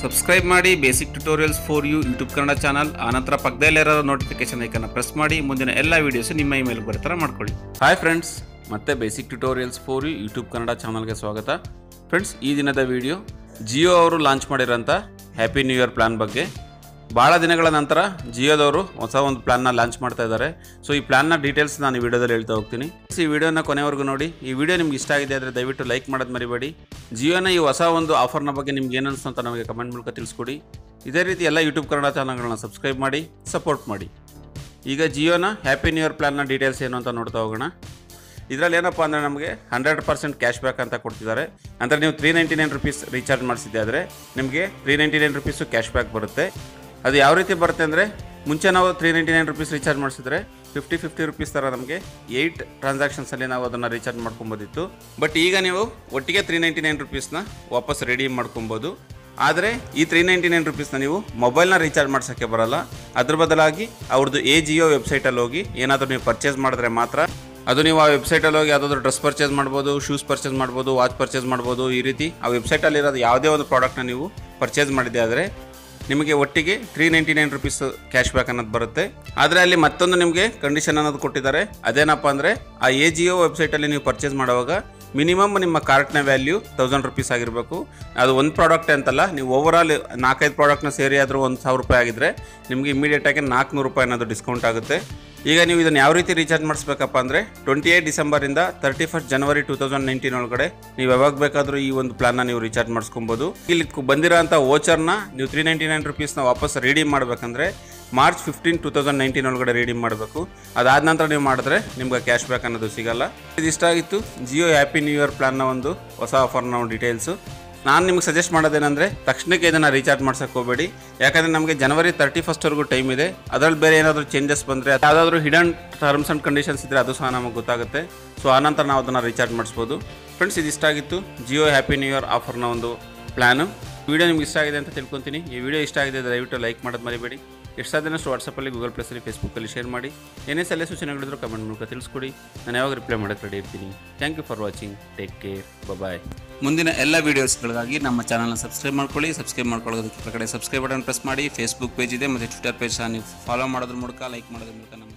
subscribe ಮಾಡಿ basic tutorials for you YouTube Kannada channel ಆನಂತರ ಪಕ್ಕದಲ್ಲಿರೋ ನೋಟಿಫಿಕೇಶನ್ ಐಕನ್ನ ಪ್ರೆಸ್ ಮಾಡಿ ಮುಂದಿನ ಎಲ್ಲ ವೀಡಿಯೋಸ್ ನಿಮ್ಮ ಇಮೇಲ್ ಬರೋ ಥರ ಮಾಡ್ಕೊಳ್ಳಿ ಹಾಯ್ ಫ್ರೆಂಡ್ಸ್ ಮತ್ತೆ basic tutorials for you YouTube Kannada ಚಾನಲ್ಗೆ ಸ್ವಾಗತ ಫ್ರೆಂಡ್ಸ್ ಈ ದಿನದ ವಿಡಿಯೋ ಜಿಯೋ ಅವರು ಲಾಂಚ್ ಮಾಡಿರೋಂಥ ಹ್ಯಾಪಿ ನ್ಯೂ ಇಯರ್ ಪ್ಲಾನ್ ಬಗ್ಗೆ ಭಾಳ ದಿನಗಳ ನಂತರ ಜಿಯೋದವರು ಹೊಸ ಒಂದು ಪ್ಲಾನ್ನ ಲಾಂಚ್ ಮಾಡ್ತಾ ಇದ್ದಾರೆ ಸೊ ಈ ಪ್ಲಾನ್ನ ಡೀಟೇಲ್ಸ್ ನಾನು ಈ ವಿಡಿಯೋದಲ್ಲಿ ಹೇಳ್ತಾ ಹೋಗ್ತೀನಿ ಈ ವಿಡಿಯೋನ ಕೊನೆವರೆಗೂ ನೋಡಿ ಈ ವಿಡಿಯೋ ನಿಮ್ಗೆ ಇಷ್ಟ ಆಗಿದೆ ಆದರೆ ದಯವಿಟ್ಟು ಲೈಕ್ ಮಾಡೋದು ಮರಿಬೇಡಿ ಜಿಯೋನ ಈ ಹೊಸ ಒಂದು ಆಫರ್ನ ಬಗ್ಗೆ ನಿಮ್ಗೆ ಏನು ಅನಿಸ್ತು ಅಂತ ನಮಗೆ ಕಮೆಂಟ್ ಮೂಲಕ ತಿಳಿಸ್ಕೊಡಿ ಇದೇ ರೀತಿ ಎಲ್ಲ ಯೂಟ್ಯೂಬ್ ಕನ್ನಡ ಚಾನಲ್ಗಳನ್ನ ಸಬ್ಸ್ಕ್ರೈಬ್ ಮಾಡಿ ಸಪೋರ್ಟ್ ಮಾಡಿ ಈಗ ಜಿಯೋನ ಹ್ಯಾಪಿ ನ್ಯೂ ಇಯರ್ ಪ್ಲಾನ್ನ ಡೀಟೇಲ್ಸ್ ಏನು ಅಂತ ನೋಡ್ತಾ ಹೋಗೋಣ ಇದರಲ್ಲಿ ಏನಪ್ಪ ಅಂದರೆ ನಮಗೆ ಹಂಡ್ರೆಡ್ ಪರ್ಸೆಂಟ್ ಕ್ಯಾಶ್ ಬ್ಯಾಕ್ ಅಂತ ಕೊಡ್ತಿದ್ದಾರೆ ಅಂದರೆ ನೀವು three ninety nine rupees recharge ಮಾಡಿಸಿದ್ದೆ ಆದರೆ ನಿಮಗೆ three ninety nine rupees cash back ಬರುತ್ತೆ ಅದು ಯಾವ ರೀತಿ ಬರುತ್ತೆ ಅಂದರೆ ಮುಂಚೆ ನಾವು three ninety nine rupees recharge ಮಾಡಿಸಿದ್ರೆ ಫಿಫ್ಟಿ ಫಿಫ್ಟಿ ರುಪೀಸ್ ಥರ ನಮಗೆ ಏಯ್ಟ್ ಟ್ರಾನ್ಸಾಕ್ಷನ್ಸಲ್ಲಿ ನಾವು ಅದನ್ನು ರೀಚಾರ್ಜ್ ಮಾಡ್ಕೊಬೋದಿತ್ತು ಬಟ್ ಈಗ ನೀವು ಒಟ್ಟಿಗೆ ತ್ರೀ ನೈಂಟಿ ನೈನ್ ರುಪೀಸ್ನ ವಾಪಸ್ ರೆಡೀಮ್ ಮಾಡ್ಕೊಬೋದು ಆದರೆ ಈ ತ್ರೀ ನೈಂಟಿ ನೈನ್ ರುಪೀಸ್ನ ನೀವು ಮೊಬೈಲ್ನ ರೀಚಾರ್ಜ್ ಮಾಡ್ಸೋಕ್ಕೆ ಬರಲ್ಲ ಅದ್ರ ಬದಲಾಗಿ ಅವ್ರದ್ದು ಎ ಜಿಯೋ ವೆಬ್ಸೈಟಲ್ಲಿ ಹೋಗಿ ಏನಾದರೂ ನೀವು ಪರ್ಚೇಸ್ ಮಾಡಿದ್ರೆ ಮಾತ್ರ ಅದು ನೀವು ಆ ವೆಬ್ಸೈಟಲ್ಲಿ ಹೋಗಿ ಯಾವುದಾದ್ರು ಡ್ರೆಸ್ ಪರ್ಚೇಸ್ ಮಾಡ್ಬೋದು ಶೂಸ್ ಪರ್ಚೇಸ್ ಮಾಡ್ಬೋದು ವಾಚ್ ಪರ್ಚೇಸ್ ಮಾಡ್ಬೋದು ಈ ರೀತಿ ಆ ವೆಬ್ಸೈಟಲ್ಲಿರೋದು ಯಾವುದೇ ಒಂದು ಪ್ರಾಡಕ್ಟ್ನ ನೀವು ಪರ್ಚೇಸ್ ಮಾಡಿದೆ ಆದರೆ ನಿಮಗೆ ಒಟ್ಟಿಗೆ three ninety nine rupees cash back ಅನ್ನೋದು ಬರುತ್ತೆ ಆದರೆ ಅಲ್ಲಿ ಮತ್ತೊಂದು ನಿಮಗೆ ಕಂಡೀಷನ್ ಅನ್ನೋದು ಕೊಟ್ಟಿದ್ದಾರೆ ಅದೇನಪ್ಪ ಅಂದರೆ ಆ ಎ ಜಿಯೋ ವೆಬ್ಸೈಟಲ್ಲಿ ನೀವು ಪರ್ಚೇಸ್ ಮಾಡುವಾಗ ಮಿನಿಮಮ್ ನಿಮ್ಮ ಕಾರ್ಟ್ನ ವ್ಯಾಲ್ಯೂ ತೌಸಂಡ್ ರುಪೀಸ್ ಆಗಿರಬೇಕು ಅದು ಒಂದು ಪ್ರಾಡಕ್ಟ್ ಅಂತಲ್ಲ ನೀವು ಓವರಾಲ್ ನಾಲ್ಕೈದು ಪ್ರಾಡಕ್ಟ್ನ ಸೇರಿ ಆದರೂ ಒಂದು ಸಾವಿರ ರೂಪಾಯಿ ಆಗಿದ್ರೆ ನಿಮಗೆ ಇಮಿಡಿಯೇಟಾಗಿ ನಾಲ್ಕುನೂರು ರೂಪಾಯಿ ಅನ್ನೋದು ಡಿಸ್ಕೌಂಟ್ ಆಗುತ್ತೆ ಈಗ ನೀವು ಇದನ್ನು ಯಾವ ರೀತಿ ರೀಚಾರ್ಜ್ ಮಾಡಿಸ್ಬೇಕಪ್ಪ ಅಂದರೆ ಟ್ವೆಂಟಿ ಏಯ್ಟ್ ಡಿಸೆಂಬರಿಂದ thirty first January two thousand nineteen ಒಳಗಡೆ ನೀವು ಯಾವಾಗ ಬೇಕಾದರೂ ಈ ಒಂದು ಪ್ಲಾನ್ನ ನೀವು ರೀಚಾರ್ಜ್ ಮಾಡಿಸ್ಕೊಬೋದು ಇಲ್ಲಿ ಕು- ಬಂದಿರೋಂಥ ವೋಚರ್ನ ನೀವು ತ್ರೀ ನೈಂಟಿ ನೈನ್ ರುಪೀಸ್ನ ವಾಪಸ್ ರಿಡೀಮ್ ಮಾಡಬೇಕಂದ್ರೆ March fifteen two thousand nineteen ಒಳಗಡೆ ರಿಡೀಮ್ ಮಾಡಬೇಕು ಅದಾದ ನಂತರ ನೀವು ಮಾಡಿದ್ರೆ ನಿಮ್ಗೆ ಕ್ಯಾಶ್ ಬ್ಯಾಕ್ ಅನ್ನೋದು ಸಿಗಲ್ಲ ಇದಿಷ್ಟ ಆಗಿತ್ತು ಜಿಯೋ ಹ್ಯಾಪಿ ನ್ಯೂ ಇಯರ್ ಪ್ಲಾನ್ನ ಒಂದು ಹೊಸ ಆಫರ್ನ ಒಂದು ಡೀಟೇಲ್ಸು ನಾನು ನಿಮ್ಗೆ ಸಜೆಸ್ಟ್ ಮಾಡೋದೇನೆಂದರೆ ತಕ್ಷಣಕ್ಕೆ ಇದನ್ನು ರೀಚಾರ್ಜ್ ಮಾಡ್ಸಕ್ಕೆ ಹೋಗಬೇಡಿ ಯಾಕಂದರೆ ನಮಗೆ ಜನವರಿ ತರ್ಟಿ ಫಸ್ಟ್ವರೆಗೂ ಟೈಮ್ ಇದೆ ಅದರಲ್ಲಿ ಬೇರೆ ಏನಾದರೂ ಚೇಂಜಸ್ ಬಂದರೆ ಯಾವುದಾದ್ರೂ ಹಿಡನ್ ಟರ್ಮ್ಸ್ ಆ್ಯಂಡ್ ಕಂಡೀಷನ್ಸ್ ಇದ್ದರೆ ಅದು ಸಹ ನಮಗೆ ಗೊತ್ತಾಗುತ್ತೆ ಸೊ ಆನಂತರ ನಾವು ಅದನ್ನು ರೀಚಾರ್ಜ್ ಮಾಡಿಸ್ಬೋದು ಫ್ರೆಂಡ್ಸ್ ಇದು ಇಷ್ಟ ಆಗಿತ್ತು ಜಿಯೋ ಹ್ಯಾಪಿ ನ್ಯೂ ಇಯರ್ ಆಫರ್ನ ಒಂದು ಪ್ಲ್ಯಾನು ವಿಡಿಯೋ ನಿಮ್ಗೆ ಇಷ್ಟ ಆಗಿದೆ ಅಂತ ತಿಳ್ಕೊತೀನಿ ಈ ವಿಡಿಯೋ ಇಷ್ಟ ಆಗಿದೆ ದಯವಿಟ್ಟು ಲೈಕ್ ಮಾಡೋದು ಮರಿಬೇಡಿ ಎಷ್ಟು ಸಾಧ್ಯನಷ್ಟು ವಾಟ್ಸಪ್ಪಲ್ಲಿ ಗೂಗಲ್ ಪ್ಲಸ್ಸಲ್ಲಿ ಫೇಸ್ಬುಕ್ಕಲ್ಲಿ ಶೇರ್ ಮಾಡಿ ಏನೇ ಸಲಹೆ ಸೂಚನೆಗಳಿದ್ರು ಕಮೆಂಟ್ ಮೂಲಕ ತಿಳಿಸ್ಕೊಡಿ ನಾನು ಯಾವಾಗ ರಿಪ್ಲೈ ಮಾಡೋಕ್ಕೆ ರೆಡಿ ಇರ್ತೀನಿ thank you for watching take care bye ಮುಂದಿನ ಎಲ್ಲ ವೀಡಿಯೋಸ್ಗಳಿಗಾಗಿ ನಮ್ಮ ಚಾನಲ್ನ ಸಬ್ಸ್ಕ್ರೈಬ್ ಮಾಡ್ಕೊಳ್ಳಿ ಸಬ್ಸ್ಕ್ರೈಬ್ ಮಾಡ್ಕೊಳ್ಳೋದಕ್ಕೆ ಕೆಳಗಡೆ ಸಬ್ಸ್ಕ್ರೈಬ್ ಬಟನ್ ಪ್ರೆಸ್ ಮಾಡಿ ಫೇಸ್ಬುಕ್ ಪೇಜ್ ಇದೆ ಮತ್ತು ಟ್ವಿಟರ್ ಪೇಜ್ ಸಹ ನೀವು ಫಾಲೋ ಮಾಡೋದ್ರ ಮೂಲಕ ಲೈಕ್ ಮಾಡೋದ್ರ ಮೂಲಕ ನಮ್ಮ